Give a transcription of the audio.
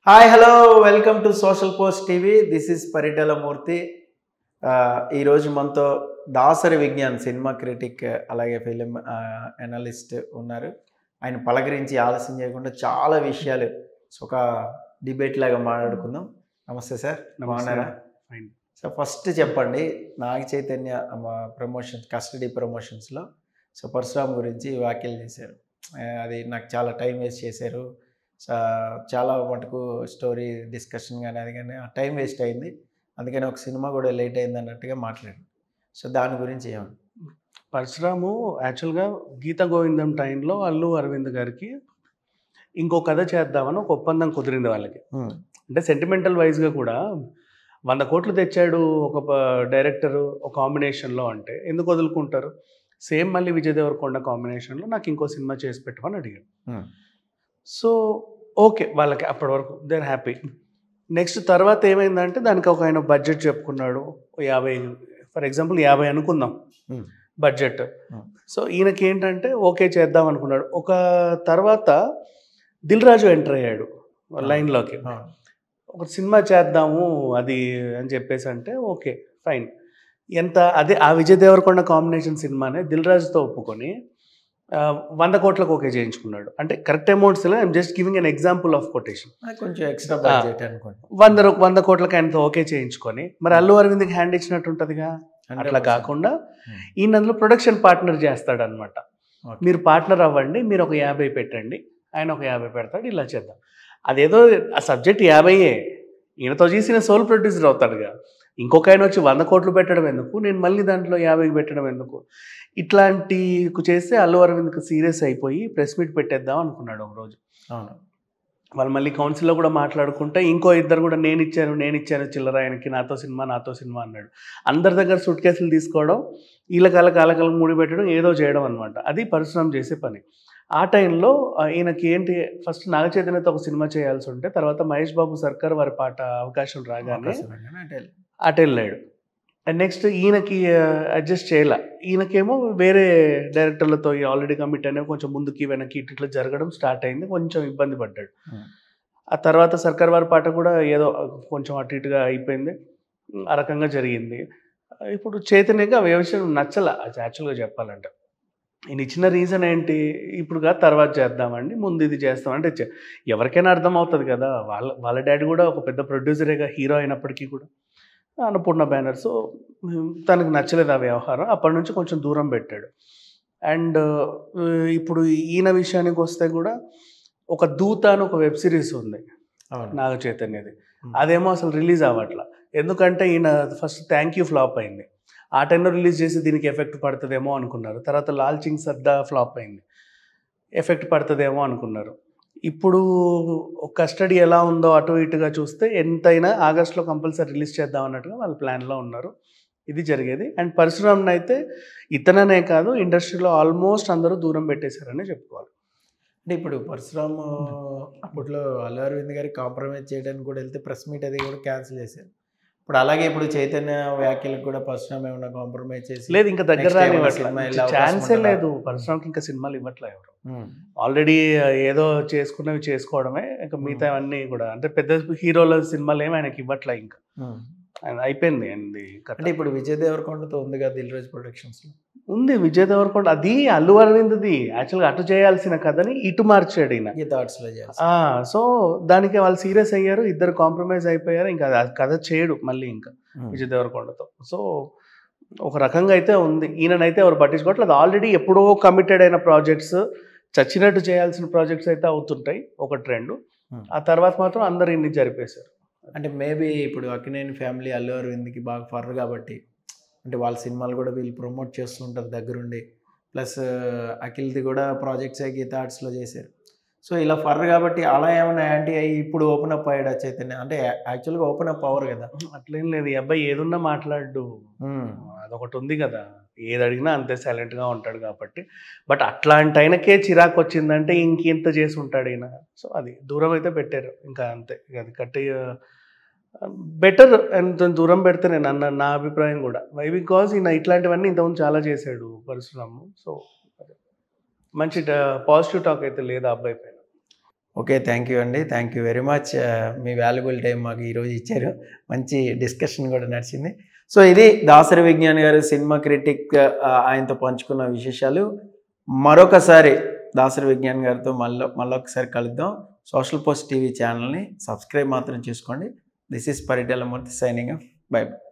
Hi hello welcome to social post TV this is Paritala Murthy ఆ, ఈరోజు మనతో దాసరి విజ్ఞాన్ సినిమా క్రిటిక్ అలాగే ఫిలిం అనలిస్ట్ ఉన్నారు ఆయన పలకరించి ఆలస్యం చేయకుండా చాలా విషయాలు ఒక డిబేట్ లాగా మాట్లాడుకుందాం నమస్తే సార్ బాగున్నారా Fine. సో ఫస్ట్ చెప్పండి నాగ చైతన్య ప్రమోషన్స్ కస్టడీ ప్రమోషన్స్లో సో పరశురామ్ గురించి వ్యాఖ్యలు చేశారు ఆ, అది నాకు చాలా టైం వేస్ట్ చేశారు సో చాలా మటుకు స్టోరీ డిస్కషన్ కానీ అది కానీ ఆ టైం వేస్ట్ అయింది అందుకని ఒక సినిమా కూడా లేట్ అయింది అన్నట్టుగా మాట్లాడారు సో దాని గురించి ఏమన్నా పరశురాము యాక్చువల్గా గీత గోవిందం టైంలో అల్లు అరవింద్ గారికి ఇంకో కథ చేద్దామని ఒక ఒప్పందం కుదిరింది వాళ్ళకి అంటే సెంటిమెంటల్ వైజ్గా కూడా వంద కోట్లు తెచ్చాడు ఒక డైరెక్టర్ ఒక కాంబినేషన్లో అంటే ఎందుకు వదులుకుంటారు సేమ్ మళ్ళీ విజయ్ దేవరకొండ కాంబినేషన్లో నాకు ఇంకో సినిమా చేసి పెట్టమని అడిగాడు Hmm. సో ఓకే వాళ్ళకి అప్పటి వరకు దేర్ హ్యాపీ నెక్స్ట్ తర్వాత ఏమైందంటే దానికి ఒక ఆయన బడ్జెట్ చెప్పుకున్నాడు ఓ యాభై ఫర్ ఎగ్జాంపుల్ యాభై అనుకుందాం Hmm. Budget Hmm. సో ఈయనకి ఏంటంటే ఓకే చేద్దాం అనుకున్నాడు ఒక తర్వాత దిల్ రాజు ఎంటర్ అయ్యాడు లైన్లోకి ఆ, ఒక సినిమా చేద్దాము అది అని చెప్పేసి అంటే ఓకే ఫైన్ ఎంత అదే ఆ విజయ్ దేవరకొండ కాంబినేషన్ సినిమానే దిల్ రాజుతో ఒప్పుకొని ఆ, వంద కోట్లకు ఓకే చేయించుకున్నాడు అంటే correct amounts I'm just giving an example of quotation అది కొంచెం ఎక్స్ట్రా బడ్జెట్ అనుకోండి వంద రూ- వంద కోట్లకి ఆయనతో ఓకే చేయించుకొని మరి అల్లు అరవింద్కి హ్యాండ్ ఇచ్చినట్టు ఉంటుందిగా అట్లా 100%. కాకుండా Hmm. ఈయన అందులో ప్రొడక్షన్ పార్ట్నర్ చేస్తాడు అనమాట Okay. మీరు పార్ట్నర్ అవ్వండి మీరు ఒక యాభై పెట్టండి ఆయన ఒక యాభై పెడతాడు ఇలా చేద్దాం అదేదో ఆ సబ్జెక్ట్ యాభైయే ఈయనతో చేసిన సోల్ ప్రొడ్యూసర్ అవుతాడుగా ఇంకొక ఆయన వచ్చి వంద కోట్లు పెట్టడం ఎందుకు నేను మళ్ళీ దాంట్లో యాభైకి పెట్టడం ఎందుకు ఇట్లాంటి చేస్తే అల్లు అరవింద్కి సీరియస్ అయిపోయి ప్రెస్ మీట్ పెట్టేద్దాం అనుకున్నాడు ఒక రోజు అవును వాళ్ళు మళ్ళీ కౌన్సిల్లో కూడా మాట్లాడుకుంటే ఇంకో ఇద్దరు కూడా నేను ఇచ్చాను నేను ఇచ్చాను చిల్లర ఆయనకి నాతో సినిమా నాతో సినిమా అన్నాడు అందరి దగ్గర సూట్ కేసులు తీసుకోవడం వీళ్ళకి వాళ్ళకి వాళ్ళకి ముడి పెట్టడం ఏదో చేయడం అనమాట అది పరిశ్రమ చేసే పని ఆ టైంలో ఆ, ఈయనకి ఏంటి ఫస్ట్ నాగ చైతన్యతో ఒక సినిమా చేయాల్సి ఉంటే తర్వాత మహేష్ బాబు సర్కార్ వారి పాట అవకాశం రాగానే అవకాశం రాగానే అటు వెళ్ళి. అటు వెళ్ళాడు అండ్ నెక్స్ట్ ఈయనకి అడ్జస్ట్ చేయాల ఈయనకేమో వేరే డైరెక్టర్లతో ఆల్రెడీ కమిట్ అనేవి కొంచెం ముందుకి వెనక్కి ఇటు ఇట్లా జరగడం స్టార్ట్ అయింది కొంచెం ఇబ్బంది పడ్డాడు Hmm. ఆ తర్వాత సర్కార్ వారి పాట కూడా ఏదో కొంచెం అటు ఇటుగా అయిపోయింది ఆ రకంగా జరిగింది ఇప్పుడు చైతన్యగా ఆ విషయం నచ్చల యాక్చువల్గా చెప్పాలంటే ఈయన ఇచ్చిన రీజన్ ఏంటి ఇప్పుడుగా తర్వాత చేద్దామండి ముందు ఇది చేస్తాం అంటే చె- ఎవరికైనా అర్థం అవుతుంది కదా వాళ్ళ వాళ్ళ డాడీ కూడా ఒక పెద్ద ప్రొడ్యూసరేగా హీరో అయినప్పటికీ కూడా అన్నపూర్ణ బ్యానర్ సో ఉమ్, తనకు నచ్చలేదు ఆ వ్యవహారం అప్పటి నుంచి కొంచెం దూరం పెట్టాడు అండ్ ఇప్పుడు ఈయన విషయానికి వస్తే కూడా ఒక దూత అని ఒక వెబ్ సిరీస్ ఉంది అవును నాగ చైతన్యది Hmm. అదేమో అసలు రిలీజ్ అవ్వట్ల ఎందుకంటే ఈయన ఫస్ట్ థ్యాంక్ యూ ఫ్లాప్ అయింది ఆ టైంలో రిలీజ్ చేసి దీనికి ఎఫెక్ట్ పడుతుందేమో అనుకున్నారు తర్వాత లాల్ చింగ్ సర్దా ఫ్లాప్ అయింది ఎఫెక్ట్ పడుతుందేమో అనుకున్నారు ఇప్పుడు కస్టడీ ఎలా ఉందో అటు ఇటుగా చూస్తే ఎంతైనా ఆగస్ట్లో కంపల్సరీ రిలీజ్ చేద్దాం అన్నట్టుగా వాళ్ళ ప్లాన్లో ఉన్నారు ఇది జరిగేది అండ్ పరశురామ్ని అయితే ఇతననే కాదు ఇండస్ట్రీలో ఆల్మోస్ట్ అందరూ దూరం పెట్టేశారని చెప్పుకోవాలి అంటే ఇప్పుడు పరశురామ్ అప్పట్లో అల్లు అరవింద్ గారి కాంప్రమైజ్ చేయడానికి కూడా వెళ్తే ప్రెస్ మీట్ అది కూడా క్యాన్సిల్ చేశారు ఇప్పుడు అలాగే ఇప్పుడు చైతన్య వ్యాఖ్యలకు కూడా పరశురామ్ ఏమన్నా కాంప్రమైజ్ చేసి లేదు ఇంకా దగ్గర Next ఏమైనా రానివ్వట్లే సినిమా వెళ్ళే అవకాశం ఛాన్సే ఉంటుందా? లేదు పరశురామ్కి ఇంకా సినిమాలు ఇవ్వట్లే ఎవరు ఉమ్, ఆల్రెడీ ఏదో చేసుకున్నవి చేసుకోవడమే ఇంకా మిగతా అన్నీ కూడా అంటే పెద్ద హీరోల సినిమాలు ఏమి ఆయనకి ఇవ్వట్లే ఇంకా ఉమ్. ఆయన అయిపోయింది ఆయనది కథ. అంటే ఇప్పుడు విజయ్ దేవరకొండతో ఉంది కదా దిల్ రాజు ప్రొడక్షన్స్ లో ఉంది విజయ్ దేవరకొండ అది అల్లు అరవింద్ది యాక్చువల్గా అటు చేయాల్సిన కథని ఇటు మార్చాడు ఈయన ఈ థాట్స్ లో చేయాలి ఆ, సో దానికి వాళ్ళు సీరియస్ అయ్యారు ఇద్దరు కాంప్రమైజ్ అయిపోయారు ఇంకా అది కథ చేయడు మళ్ళీ ఇంకా విజయ్ దేవరకొండతో సో ఒక రకంగా అయితే ఉంది ఈయననైతే ఎవరు పట్టించుకోవట్లేదు ఆల్రెడీ ఎప్పుడో కమిటెడ్ అయిన ప్రాజెక్ట్స్ చచ్చినట్టు చేయాల్సిన ప్రాజెక్ట్స్ అయితే అవుతుంటాయి ఒక ట్రెండ్ Hmm. ఆ తర్వాత మాత్రం అందరు ఇన్ని జరిపేశారు అంటే మేబీ ఇప్పుడు అక్కినేని ఫ్యామిలీ అల్లు అరవింద్కి బాగా ఫర్ కాబట్టి అంటే వాళ్ళ సినిమాలు కూడా వీళ్ళు ప్రమోట్ చేస్తుంటారు దగ్గరుండి ప్లస్ అఖిల్ది కూడా ప్రాజెక్ట్స్ గీత ఆర్ట్స్లో చేశారు సో ఇలా ఫర్ కాబట్టి అలా ఏమైనా యాంటీ అయ్యి ఇప్పుడు ఓపెన్ అప్ అయ్యాడు ఆ చైతన్య అంటే యాక్చువల్గా ఓపెన్ అప్ అవ్వరు కదా అట్లేం లేదు ఈ అబ్బాయి ఏదున్నా మాట్లాడు ఉమ్, అదొకటి ఉంది కదా ఏది అడిగినా అంతే సైలెంట్గా ఉంటాడు కాబట్టి బట్ అట్లాంటి ఆయనకే చిరాకు వచ్చిందంటే ఇంకెంత చేసి ఉంటాడు ఈయన సో అది దూరం అయితే పెట్టారు ఇంకా అంతే ఇక అది కట్టి బెటర్ ఎంత దూరం పెడితే నేను అన్న నా అభిప్రాయం కూడా వై బికాజ్ ఈయన ఇట్లాంటివన్నీ ఇంతకుముందు చాలా చేశాడు పరశురాము సో మంచి పాజిటివ్ టాక్ అయితే లేదు ఆ అబ్బాయి పైన ఓకే థ్యాంక్ యూ అండి థ్యాంక్ యూ వెరీ మచ్ మీ వాల్యుబుల్ టైం మాకు ఈరోజు ఇచ్చారు మంచి డిస్కషన్ కూడా నడిచింది సో ఇది దాసరి విజ్ఞాన్ గారు సినిమా క్రిటిక్ ఆయనతో పంచుకున్న విశేషాలు మరొకసారి దాసరి విజ్ఞాన్ గారితో మళ్ళీ మళ్ళొకసారి కలుద్దాం సోషల్ పోస్ట్ టీవీ ఛానల్ని సబ్స్క్రైబ్ మాత్రం చేసుకోండి this is Paritalamurthy signing off by